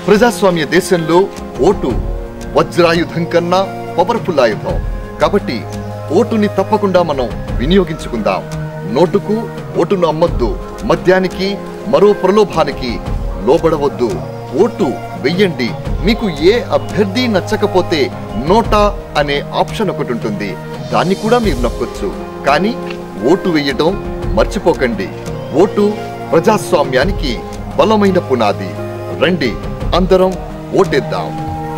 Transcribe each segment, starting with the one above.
ప్రజాస్వామ్య దేశంలో ఓటు వజ్రాయుధం కన్నా పవర్ఫుల్ ఆయుధం కాబట్టి ఓటుని తప్పకుండా మనం వినియోగించుకుందాం నోటుకు ఓటును అమ్మొద్దు మద్యానికి మరో ప్రలోభానికి లోబడవద్దు ఓటు వెయ్యండి మీకు ఏ అభ్యర్థి నచ్చకపోతే నోటా అనే ఆప్షన్ ఒకటి ఉంటుంది దాన్ని కూడా మీరు నొక్కొచ్చు కానీ ఓటు వేయడం మర్చిపోకండి ఓటు ప్రజాస్వామ్యానికి బలమైన పునాది రండి అందరం ఓటేద్దాం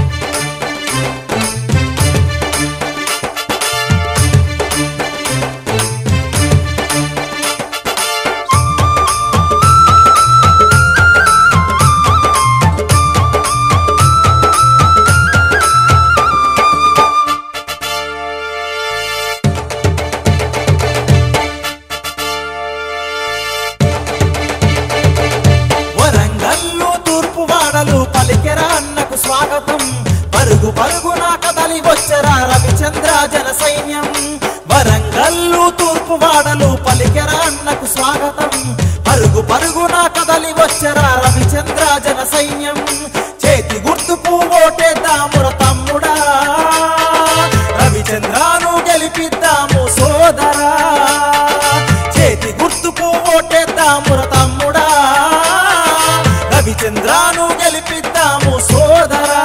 వరంగల్లు తూర్పు వాడలు పలికెరా అన్నకు స్వాగతం పరుగు పరుగున కదలి వచ్చరా రవిచంద్ర జన సైన్యం వరంగల్లు తూర్పు వాడలు పలికెరా అన్నకు స్వాగతం పరుగు పరుగున కదలి వచ్చరా రవిచంద్ర జన సైన్యం చేతి గుర్తుకు ఓటేద్దాముర తమ్ముడా రవిచంద్రాను గెలిపిద్దాము సోదరా చేతి గుర్తుకు ఓటేద్దాముర తమ్ముడా రవిచంద్రాను గెలిపిద్దాము సోదరా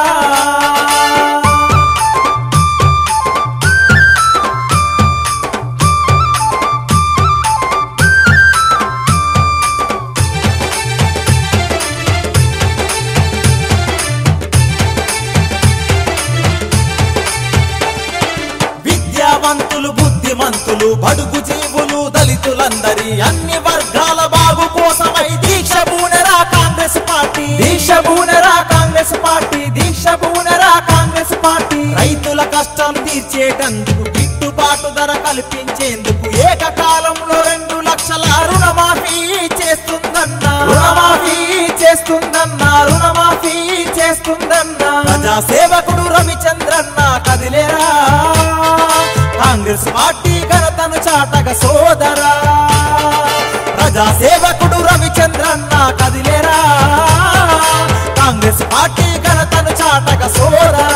విద్యావంతులు బుద్ధిమంతులు బడుగు జీవులు దళితులందరి అన్ని వర్గాల బాగు కోసమై దీక్ష బూనరా కాంగ్రెస్ పార్టీ దీక్ష బూనరా కాంగ్రెస్ పార్టీ దీక్ష బూనరా కాంగ్రెస్ పార్టీ రైతుల కష్టం తీర్చేటందుకు గిట్టుబాటు ధర కల్పించేందుకు ఏకకాలంలో రెండు లక్షల రుణమాఫీ చేస్తుందన్నా రుణమాఫీ చేస్తుందన్నా రుణమాఫీ చేస్తుందన్నా ప్రజా సేవకుడు రవిచంద్రన్న కదిలేరా కాంగ్రెస్ పార్టీ ఘనతను చాటగ సోదరా ప్రజా సేవకుడు రవిచంద్రన్న కదిలేరా కాంగ్రెస్ పార్టీ ఘనతను చాటగ సోదరా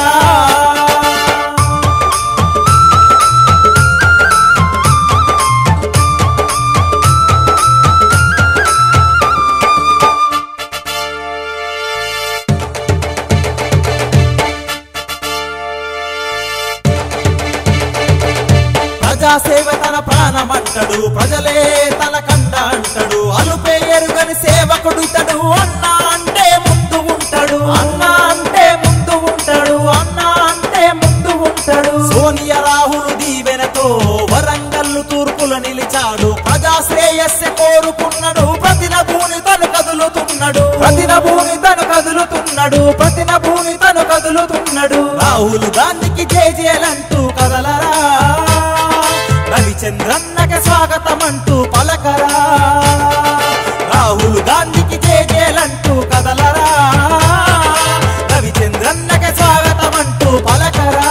ప్రజాసేవ తన ప్రాణమంటడు ప్రజలే తన కంట అంటాడు అలుపే ఎరుగని సేవకుడు ఇతడు అన్నా అంటే ముందు ఉంటాడు అన్నా అంటే ముందు ఉంటాడు అన్నా అంటే ముందు ఉంటాడు సోనియా రాహుల్ దీవెనతో వరంగల్లు తూర్పుల నిలిచాడు ప్రజా శ్రేయస్సు కోరుకున్నాడు ప్రతిన భూని తను కదులుతున్నాడు ప్రతిన భూని తను కదులుతున్నాడు ప్రతిన భూని తను కదులుతున్నాడు రాహుల్ గాంధీకి జేజేలంటూ కదలరా రవిచంద్రన్నకి స్వాగతం అంటూ పలకరా రాహుల్ గాంధీకి జేజేలంటూ కదలరా రవిచంద్రన్నకి స్వాగతం అంటూ పలకరా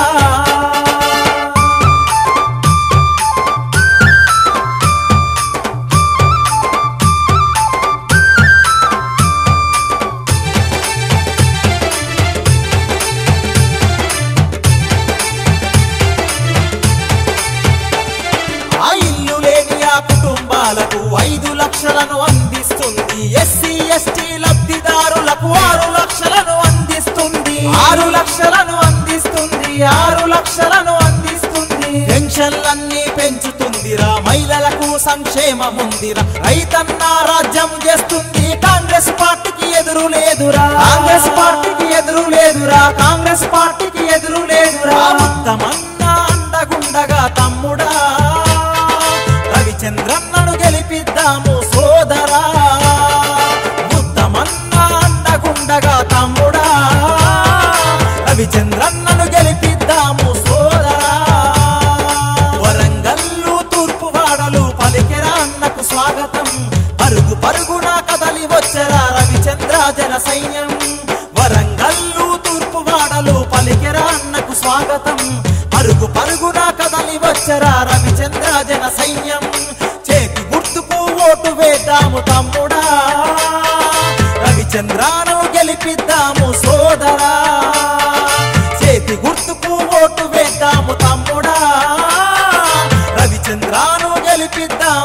ఆ ఇల్లు లేని ఆ కుటుంబాలకు ఐదు లక్షలను అందిస్తుంది ఎస్సీ ఎస్టీ లబ్ధిదారులకు ఆరు లక్షలను అందిస్తుంది ఆరు లక్షలను అందిస్తుంది ఆరు లక్షలను అందిస్తుంది పెన్షన్లన్నీ పెంచుతుందిరా మహిళలకు సంక్షేమం ఉందిరా రైతన్న రాజ్యం చేస్తుంది కాంగ్రెస్ పార్టీకి ఎదురు లేదురా కాంగ్రెస్ పార్టీకి ఎదురు లేదురా కాంగ్రెస్ పార్టీకి ఎదురు లేదురా మొత్తమన్నా అండగుండగా తమ్ముడా రవిచంద్రన్నను గెలిపిద్దాము సోదరా ముత్తమన్నా అండగుండగా తమ్ముడా రవిచంద్రన్నను గెలిపిద్దాము సోదరా వరంగల్లు తూర్పు వాడలు పలికెరా అన్నకు స్వాగతం పరుగు పరుగున కదలి వచ్చరా రవిచంద్ర జన సైన్యం వరంగల్లు తూర్పు వాడలు పలికెరా అన్నకు స్వాగతం పరుగు పరుగున కదలి వచ్చరా రవిచంద్ర జన సైన్యం చేతి గుర్తుకు ఓటు వేద్దాము తమ్ముడా రవిచంద్రాను గెలిపిద్దాము సో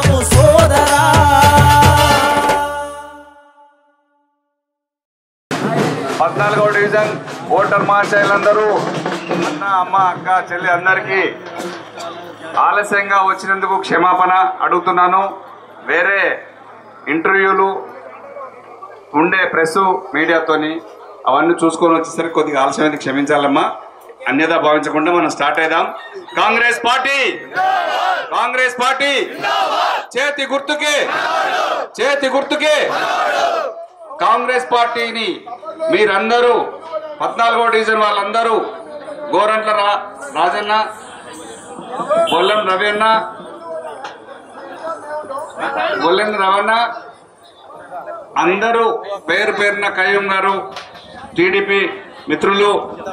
సాధిద్దాము సోదరా పద్నాలుగో డివిజన్ ఓటర్ మహాశయులందరూ అన్న అమ్మ అక్క చెల్లి అందరికీ ఆలస్యంగా వచ్చినందుకు క్షమాపణ అడుగుతున్నాను వేరే ఇంటర్వ్యూలు ఉండే ప్రెస్ మీడియాతోని అవన్నీ చూసుకొని వచ్చేసరికి కొద్దిగా ఆలస్యమైంది క్షమించాలమ్మా అన్యదా భావించకుండా మనం స్టార్ట్ అయిదాం కాంగ్రెస్ పార్టీ కాంగ్రెస్ పార్టీ చేతి గుర్తుకే చేతి గుర్తుకే కాంగ్రెస్ పార్టీని మీరందరూ పద్నాలుగో డివిజన్ వాళ్ళందరూ గోరంట్ల రా రాజన్న బొల్లం రవి అన్న బొల్లెం రవణ అందరూ పేరు పేరున కయ్యం గారు టీడీపీ మిత్రులు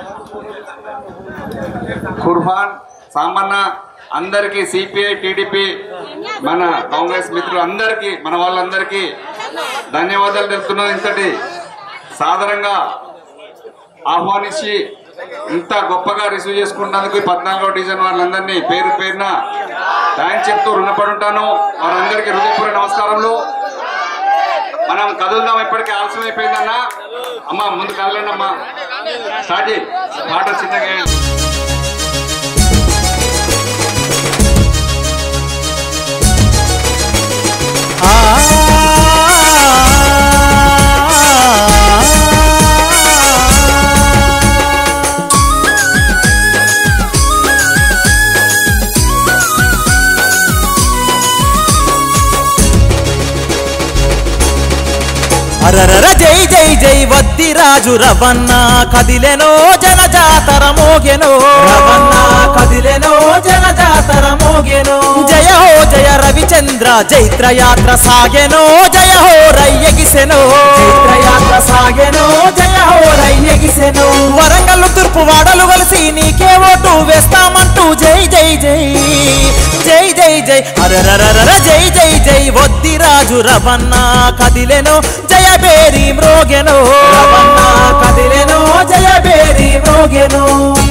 ఖుర్హాన్ సామన్న అందరికీ సిపిఐ టీడీపీ మన కాంగ్రెస్ మిత్రులు అందరికీ మన వాళ్ళందరికీ ధన్యవాదాలు తెలుపుతున్నాం ఇంతటి సాదరంగా ఆహ్వానించి ఇంత గొప్పగా రిసీవ్ చేసుకున్నందుకు ఈ పద్నాలుగో డివిజన్ వాళ్ళందరినీ పేరు పేరున థ్యాంక్స్ చెప్తూ రుణపడి ఉంటాను వారందరికీ హృదయపూర్వ నమస్కారములు మనం కదులుదాం ఇప్పటికే ఆలస్యం అయిపోయిందన్నా అమ్మా ముందు కదలండి అమ్మా స్టార్ట్ చేయి పాట చిన్నగా వేయండి. అరరర జై జై జై వద్ది రాజు రవన్న కదిలెనో జన జాతర మోగెనో రవన్న కదిలెనో జన జాతర మోగెనో జయ హో జయ రవిచంద్ర జైత్ర యాత్ర సాగెనో జయ హో రయ్యగిసెనో జైత్ర యాత్ర సాగెనో జయ హో రయ్యగిసెనో వరంగల్ తూర్పు వాడలు కలిసి నీకే ఓటు వేస్తామంటూ జై జై జై జై జై జై అరరరర జై జై జై వద్ది రాజు రవన్న కదిలెనో జయ బేరి మ్రోగెనో రవన్న కదిలెనో జయ బేరి మ్రోగెనో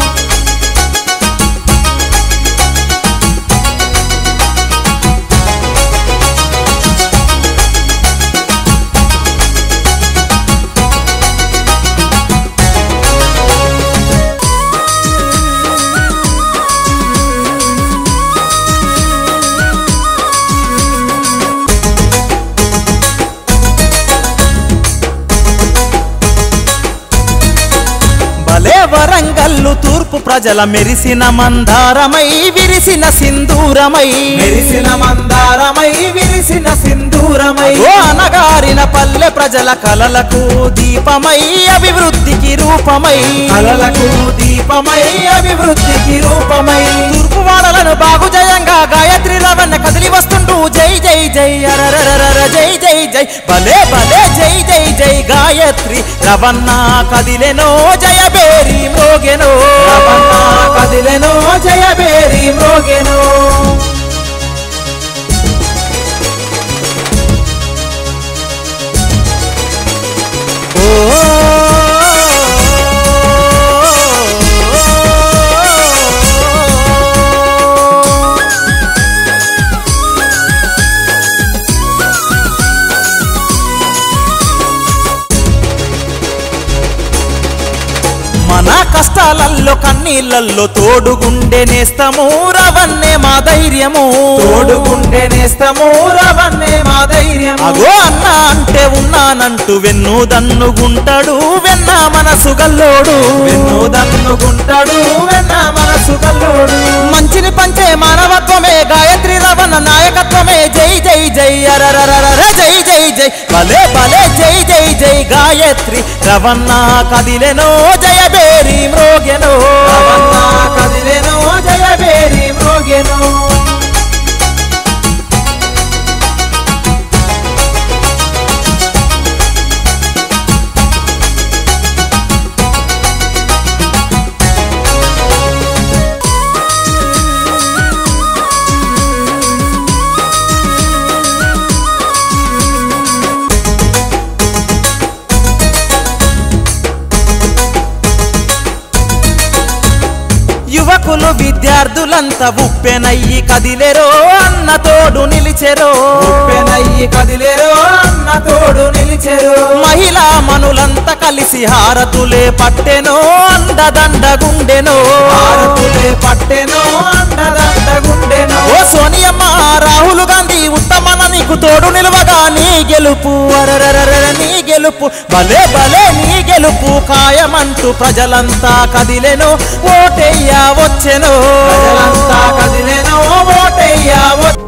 భలే వరంగల్లు తూర్పు ప్రజల మెరిసిన మందారమై విరిసిన సింధూరమై మెరిసిన మందారమై విరిసిన సింధూరమై ఓ అనగారిన పల్లె ప్రజల కలలకు దీపమై అభివృద్ధికి రూపమై కలలకు దీపమై అభివృద్ధికి రూపమై తూర్పు వాడలను బాగు జయంగా గాయత్రి రవణ కదిలి వస్తుంటూ జై జై జై అరరరర జై జై జై భలే భలే జై జై జై గాయత్రి రవణ కదిలెనో జయ బేరి మ్రోగెనో రవణ కదిలెనో జయ బేరి మ్రోగెనో మన కష్టాలల్లో కన్నీళ్ళల్లో తోడుగుండె నేస్తము రవన్నే మా ధైర్యము తోడుగుండె నేస్తము రవన్నే మా ధైర్యము అగో అన్న అంటే ఉన్నానంటూ వెన్ను దన్నుగుంటాడు వెన్న మనసు గల్లోడు వెన్ను దన్నుగుంటాడు వెన్న మనసు గల్లోడు మంచిని పంచే మానవత్వమే గాయత్రి రవణ నాయకత్వమే జై జై జై అరరరర జై జై జై భలే భలే జై జై జై గాయత్రి రవణ కదిలెనో జయ బేరి మ్రోగెనో రవణ కదిలెనో జయ బేరి మ్రోగెనో యువకులు విద్యా విద్యార్థులంతా ఉప్పెనయ్యి కదిలేరో అన్న తోడు నిలిచెరో ఉప్పెనయ్యి కదిలేరో అన్న తోడు నిలిచెరు మహిళా మనులంతా కలిసి హారతులే పట్టెనో అండదండగుండెనో భారతులే పట్టెనో అండదండ గుండెను ఓ సోనియమ్మ రాహుల్ గాంధీ ఉత్తమన నీకు తోడు నిలవగా నీ గెలుపు అరరరర నీ గెలుపు భలే భలే నీ గెలుపు ఖాయమంటూ ప్రజలంతా కదిలెను ఓటెయ్య వచ్చెను ప్రజలంతా కదిలేనో ఓటయ్యా